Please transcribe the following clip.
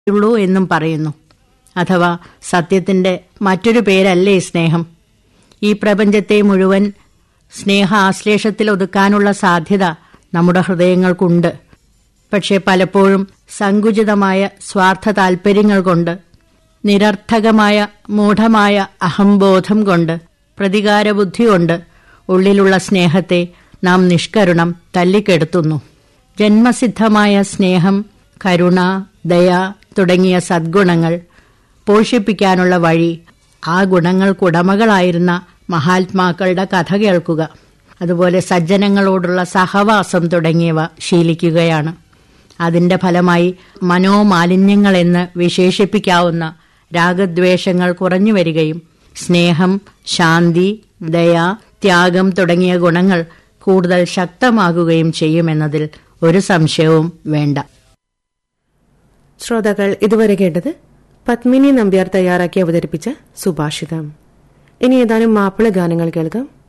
ഉള്ളൂ എന്നും പറയുന്നു അഥവാ സത്യത്തിന്റെ മറ്റൊരു പേരല്ലേ സ്നേഹം ഈ പ്രപഞ്ചത്തെ മുഴുവൻ സ്നേഹ ആശ്ലേഷത്തിൽ ഒതുക്കാനുള്ള സാധ്യത നമ്മുടെ ഹൃദയങ്ങൾക്കുണ്ട് പക്ഷെ പലപ്പോഴും സങ്കുചിതമായ സ്വാർത്ഥ താൽപ്പര്യങ്ങൾ കൊണ്ട് നിരർത്ഥകമായ മൂഢമായ അഹംബോധം കൊണ്ട് പ്രതികാരബുദ്ധി കൊണ്ട് ഉള്ളിലുള്ള സ്നേഹത്തെ നാം നിഷ്കരുണം തല്ലിക്കെടുത്തുന്നു ജന്മസിദ്ധമായ സ്നേഹം കരുണ ദയ തുടങ്ങിയ സദ്ഗുണങ്ങൾ പോഷിപ്പിക്കാനുള്ള വഴി ആ ഗുണങ്ങൾക്കുടമകളായിരുന്ന മഹാത്മാക്കളുടെ കഥ കേൾക്കുക അതുപോലെ സജ്ജനങ്ങളോടുള്ള സഹവാസം തുടങ്ങിയവ ശീലിക്കുകയാണ് അതിന്റെ ഫലമായി മനോമാലിന്യങ്ങളെന്ന് വിശേഷിപ്പിക്കാവുന്ന രാഗദ്വേഷങ്ങൾ കുറഞ്ഞു വരികയും സ്നേഹം ശാന്തി ദയ ത്യാഗം തുടങ്ങിയ ഗുണങ്ങൾ കൂടുതൽ ശക്തമാകുകയും ചെയ്യുമെന്നതിൽ ഒരു സംശയവും വേണ്ട ശ്രോതാക്കൾ ഇതുവരെ കേട്ടത് പത്മിനി നമ്പ്യാർ തയ്യാറാക്കി അവതരിപ്പിച്ച സുഭാഷിതം ഇനി ഏതാനും മാപ്പിള ഗാനങ്ങൾ കേൾക്കാം